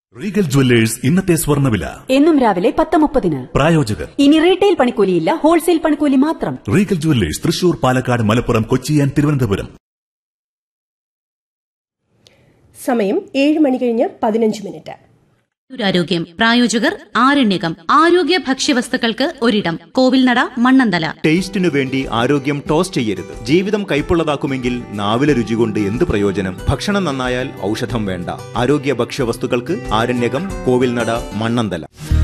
Regal jewellers ഇന്നത്തെ സ്വർണ്ണവില എന്നും രാവിലെ പത്ത് മുപ്പതിന് പ്രായോജകർ ഇനി റീറ്റെയിൽ പണിക്കൂലിയില്ല ഹോൾസെയിൽ പണിക്കൂലി മാത്രം Regal Jewellers Thrissur Palakkad Malappuram Kochi and Thiruvananthapuram സമയം ഏഴ് മണി കഴിഞ്ഞ് പതിനഞ്ച് മിനിറ്റ് ആരോഗ്യം പ്രായോജകർ ആരണ്യകം ആരോഗ്യ ഭക്ഷ്യവസ്തുക്കൾക്ക് ഒരിടം കോവിൽനട മണ്ണന്തല ടേസ്റ്റിനു വേണ്ടി ആരോഗ്യം ടോസ്റ്റ് ചെയ്യരുത് ജീവിതം കൈപ്പുള്ളതാക്കുമെങ്കിൽ നാവിലെ രുചി കൊണ്ട് എന്ത് പ്രയോജനം ഭക്ഷണം നന്നായാൽ ഔഷധം വേണ്ട ആരോഗ്യ ഭക്ഷ്യവസ്തുക്കൾക്ക് ആരണ്യകം കോവിൽനട മണ്ണന്തല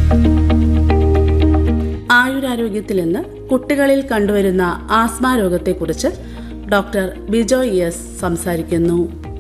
ആയുരാരോഗ്യത്തിൽ നിന്ന് കുട്ടികളിൽ കണ്ടുവരുന്ന ആസ്മ രോഗത്തെക്കുറിച്ച് ഡോക്ടർ ബിജോയ് എസ് സംസാരിക്കുന്നു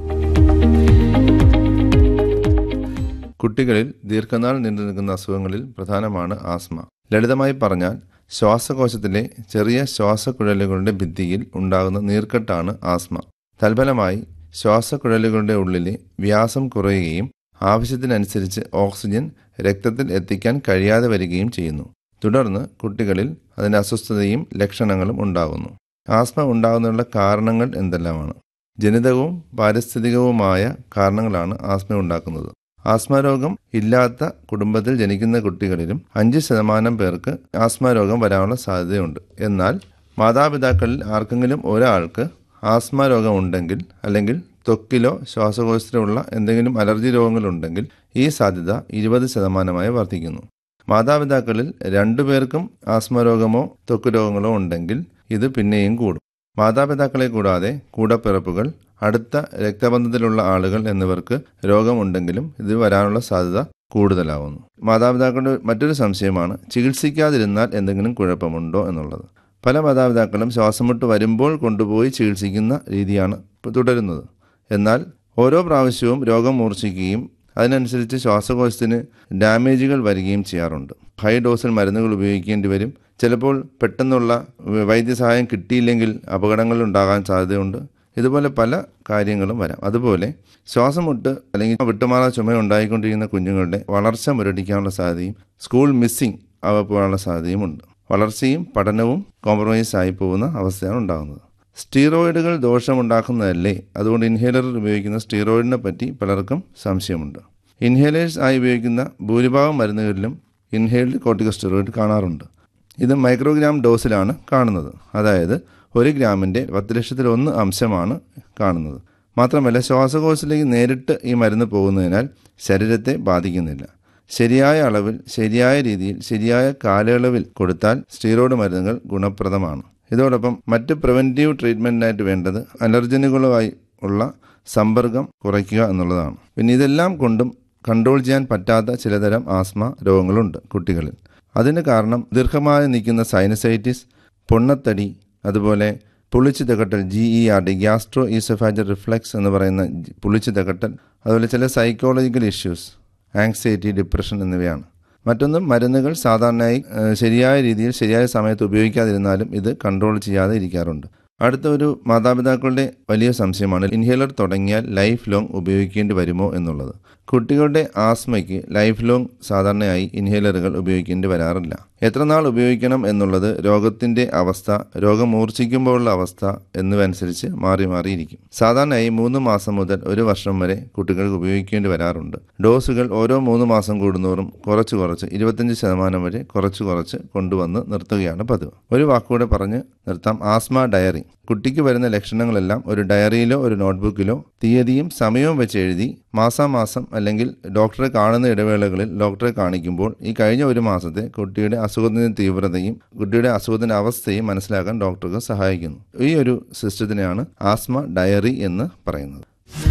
കുട്ടികളിൽ ദീർഘനാൾ നീണ്ടു നിൽക്കുന്ന അസുഖങ്ങളിൽ പ്രധാനമാണ് ആസ്മ ലളിതമായി പറഞ്ഞാൽ ശ്വാസകോശത്തിലെ ചെറിയ ശ്വാസക്കുഴലുകളുടെ ഭിത്തിയിൽ ഉണ്ടാകുന്ന നീർക്കെട്ടാണ് ആസ്മ തൽഫലമായി ശ്വാസക്കുഴലുകളുടെ ഉള്ളിലെ വ്യാസം കുറയുകയും ആവശ്യത്തിനനുസരിച്ച് ഓക്സിജൻ രക്തത്തിൽ എത്തിക്കാൻ കഴിയാതെ വരികയും ചെയ്യുന്നു തുടർന്ന് കുട്ടികളിൽ അതിൻ്റെ അസ്വസ്ഥതയും ലക്ഷണങ്ങളും ഉണ്ടാകുന്നു ആസ്മ ഉണ്ടാകുന്നതിനുള്ള കാരണങ്ങൾ എന്തെല്ലാമാണ് ജനിതകവും പാരിസ്ഥിതികവുമായ കാരണങ്ങളാണ് ആസ്മ ഉണ്ടാക്കുന്നത് ആസ്മ രോഗം ഇല്ലാത്ത കുടുംബത്തിൽ ജനിക്കുന്ന കുട്ടികളിലും അഞ്ച് ശതമാനം പേർക്ക് ആസ്മ രോഗം വരാനുള്ള സാധ്യതയുണ്ട് എന്നാൽ മാതാപിതാക്കളിൽ ആർക്കെങ്കിലും ഒരാൾക്ക് ആസ്മ രോഗം ഉണ്ടെങ്കിൽ അല്ലെങ്കിൽ ത്വക്കിലോ ശ്വാസകോശത്തിലോ ഉള്ള എന്തെങ്കിലും അലർജി രോഗങ്ങളുണ്ടെങ്കിൽ ഈ സാധ്യത ഇരുപത് ശതമാനമായി വർദ്ധിക്കുന്നു മാതാപിതാക്കളിൽ രണ്ടുപേർക്കും ആസ്മ രോഗമോ ത്വക്ക് രോഗങ്ങളോ ഉണ്ടെങ്കിൽ ഇത് പിന്നെയും കൂടും മാതാപിതാക്കളെ കൂടാതെ കൂടപ്പിറപ്പുകൾ അടുത്ത രക്തബന്ധത്തിലുള്ള ആളുകൾ എന്നിവർക്ക് രോഗമുണ്ടെങ്കിലും ഇത് വരാനുള്ള സാധ്യത കൂടുതലാവുന്നു മാതാപിതാക്കളുടെ മറ്റൊരു സംശയമാണ് ചികിത്സിക്കാതിരുന്നാൽ എന്തെങ്കിലും കുഴപ്പമുണ്ടോ എന്നുള്ളത് പല മാതാപിതാക്കളും ശ്വാസമുട്ട് വരുമ്പോൾ കൊണ്ടുപോയി ചികിത്സിക്കുന്ന രീതിയാണ് ഇപ്പോൾ തുടരുന്നത് എന്നാൽ ഓരോ പ്രാവശ്യവും രോഗം മൂർച്ഛിക്കുകയും അതിനനുസരിച്ച് ശ്വാസകോശത്തിന് ഡാമേജുകൾ വരികയും ചെയ്യാറുണ്ട് ഹൈ ഡോസിൽ മരുന്നുകൾ ഉപയോഗിക്കേണ്ടി വരും ചിലപ്പോൾ പെട്ടെന്നുള്ള വൈദ്യസഹായം കിട്ടിയില്ലെങ്കിൽ അപകടങ്ങൾ ഉണ്ടാകാൻ സാധ്യതയുണ്ട് ഇതുപോലെ പല കാര്യങ്ങളും വരാം അതുപോലെ ശ്വാസമുട്ട് അല്ലെങ്കിൽ വിട്ടുമാറാ ചുമ ഉണ്ടായിക്കൊണ്ടിരിക്കുന്ന കുഞ്ഞുങ്ങളുടെ വളർച്ച മുരടിക്കാനുള്ള സാധ്യതയും സ്കൂൾ മിസ്സിംഗ് അവ പോകാനുള്ള സാധ്യതയും ഉണ്ട് വളർച്ചയും പഠനവും കോംപ്രമൈസ് ആയി പോകുന്ന അവസ്ഥയാണ് ഉണ്ടാകുന്നത് സ്റ്റീറോയിഡുകൾ ദോഷമുണ്ടാക്കുന്നതല്ലേ അതുകൊണ്ട് ഇൻഹേലർ ഉപയോഗിക്കുന്ന സ്റ്റീറോയിഡിനെ പറ്റി പലർക്കും സംശയമുണ്ട് ഇൻഹേലേഴ്സ് ആയി ഉപയോഗിക്കുന്ന ഭൂരിഭാഗം മരുന്നുകളിലും ഇൻഹേൽഡ് കോർട്ടിക്കോസ്റ്റീറോയിഡ് കാണാറുണ്ട് ഇത് മൈക്രോഗ്രാം ഡോസിലാണ് കാണുന്നത് അതായത് ഒരു ഗ്രാമിൻ്റെ പത്ത് ലക്ഷത്തിൽ ഒന്ന് അംശമാണ് കാണുന്നത് മാത്രമല്ല ശ്വാസകോശത്തിലേക്ക് നേരിട്ട് ഈ മരുന്ന് പോകുന്നതിനാൽ ശരീരത്തെ ബാധിക്കുന്നില്ല ശരിയായ അളവിൽ ശരിയായ രീതിയിൽ ശരിയായ കാലയളവിൽ കൊടുത്താൽ സ്റ്റീറോയിഡ് മരുന്നുകൾ ഗുണപ്രദമാണ് ഇതോടൊപ്പം മറ്റ് പ്രിവെൻറ്റീവ് ട്രീറ്റ്മെൻറ്റിനായിട്ട് വേണ്ടത് അലർജനുകളുമായി ഉള്ള സമ്പർക്കം കുറയ്ക്കുക എന്നുള്ളതാണ് പിന്നെ ഇതെല്ലാം കൊണ്ടും കൺട്രോൾ ചെയ്യാൻ പറ്റാത്ത ചിലതരം ആസ്മ രോഗങ്ങളുണ്ട് കുട്ടികളിൽ അതിന് കാരണം ദീർഘമായി നിൽക്കുന്ന സൈനസൈറ്റിസ് പൊണ്ണത്തടി അതുപോലെ പുളിച്ചു തകട്ടൽ G E R D gastro oesophageal reflux എന്ന് പറയുന്ന പുളിച്ചു തകട്ടൽ അതുപോലെ ചില സൈക്കോളജിക്കൽ ഇഷ്യൂസ് ആങ്സൈറ്റി ഡിപ്രഷൻ എന്നിവയാണ് മറ്റൊന്നും മരുന്നുകൾ സാധാരണയായി ശരിയായ രീതിയിൽ ശരിയായ സമയത്ത് ഉപയോഗിക്കാതിരുന്നാലും ഇത് കൺട്രോൾ ചെയ്യാതെ ഇരിക്കാറുണ്ട് അടുത്ത ഒരു മാതാപിതാക്കളുടെ വലിയ സംശയമാണ് ഇൻഹേലർ തുടങ്ങിയാൽ ലൈഫ് ലോങ് ഉപയോഗിക്കേണ്ടി വരുമോ എന്നുള്ളത് കുട്ടികളുടെ ആസ്മയ്ക്ക് ലൈഫ് ലോങ് സാധാരണയായി ഇൻഹേലറുകൾ ഉപയോഗിക്കേണ്ടി വരാറില്ല എത്ര നാൾ ഉപയോഗിക്കണം എന്നുള്ളത് രോഗത്തിൻ്റെ അവസ്ഥ രോഗം മൂർച്ഛിക്കുമ്പോഴുള്ള അവസ്ഥ എന്നിവനുസരിച്ച് മാറി മാറിയിരിക്കും സാധാരണയായി മൂന്ന് മാസം മുതൽ ഒരു വർഷം വരെ കുട്ടികൾക്ക് ഉപയോഗിക്കേണ്ടി വരാറുണ്ട് ഡോസുകൾ ഓരോ മൂന്ന് മാസം കൂടുന്നോറും കുറച്ച് കുറച്ച് ഇരുപത്തഞ്ച് ശതമാനം വരെ കുറച്ച് കുറച്ച് കൊണ്ടുവന്ന് നിർത്തുകയാണ് പതിവ് ഒരു വാക്കുകൂടെ പറഞ്ഞ് നിർത്താം ആസ്മ ഡയറി കുട്ടിക്ക് വരുന്ന ലക്ഷണങ്ങളെല്ലാം ഒരു ഡയറിയിലോ ഒരു നോട്ട്ബുക്കിലോ തീയതിയും സമയവും വെച്ച് എഴുതി മാസാമാസം അല്ലെങ്കിൽ ഡോക്ടറെ കാണുന്ന ഇടവേളകളിൽ ഡോക്ടറെ കാണിക്കുമ്പോൾ ഈ കഴിഞ്ഞ ഒരു മാസത്തെ കുട്ടിയുടെ അസുഖത്തിൻ്റെ തീവ്രതയും കുട്ടിയുടെ അസുഖത്തിൻ്റെ അവസ്ഥയും മനസ്സിലാക്കാൻ ഡോക്ടർക്ക് സഹായിക്കുന്നു ഈ ഒരു സിസ്റ്റത്തിനെയാണ് ആസ്മ ഡയറി എന്ന് പറയുന്നത്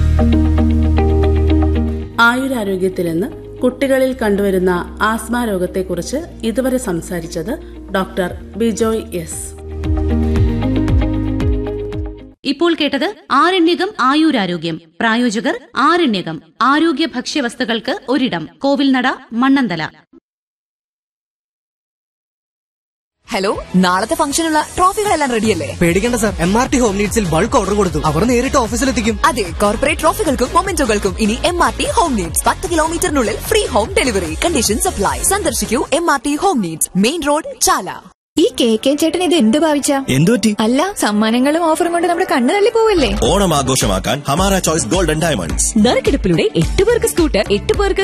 ആയുരാരോഗ്യത്തിൽ നിന്ന് കുട്ടികളിൽ കണ്ടുവരുന്ന ആസ്മ രോഗത്തെക്കുറിച്ച് ഇതുവരെ സംസാരിച്ചത് ഡോക്ടർ ബിജോയ് എസ് ഇപ്പോൾ കേട്ടത് ആരണ്യകം ആയുരാരോഗ്യം പ്രായോജകർ ആരണ്യകം ആരോഗ്യ ഭക്ഷ്യവസ്തുക്കൾക്ക് ഒരിടം കോവിൽനട മണ്ണന്തല ഹലോ നാളത്തെ ഫംഗ്ഷനുള്ള ട്രോഫികളെല്ലാം റെഡിയല്ലേ പേടിക്കേണ്ട sir M R T home നീഡ്സിൽ ബൾക്ക് ഓർഡർ കൊടുത്തു അവർ നേരിട്ട് ഓഫീസിലെത്തിക്കും അതെ കോർപ്പറേറ്റ് ട്രോഫികൾക്കും മൊമെന്റോകൾക്കും ഇനി M R T home needs പത്ത് കിലോമീറ്ററിനുള്ളിൽ free home delivery condition supply സന്ദർശിക്കൂ M R T home needs main road Chala E K K ചേട്ടൻ ഇത് എന്ത് ഭാവിച്ച എന്തുപറ്റി അല്ല സമ്മാനങ്ങളും ഓഫറും കൊണ്ട് നമ്മുടെ കണ്ണു തള്ളി പോവല്ലേ ഓണം ആഘോഷമാക്കാൻ ഹമാര ചോയ്സ് ഗോൾഡൻ ഡയമണ്ട്സ് നറുക്കെടുപ്പിലൂടെ എട്ട് പേർക്ക് സ്കൂട്ടർ എട്ട് പേർക്ക്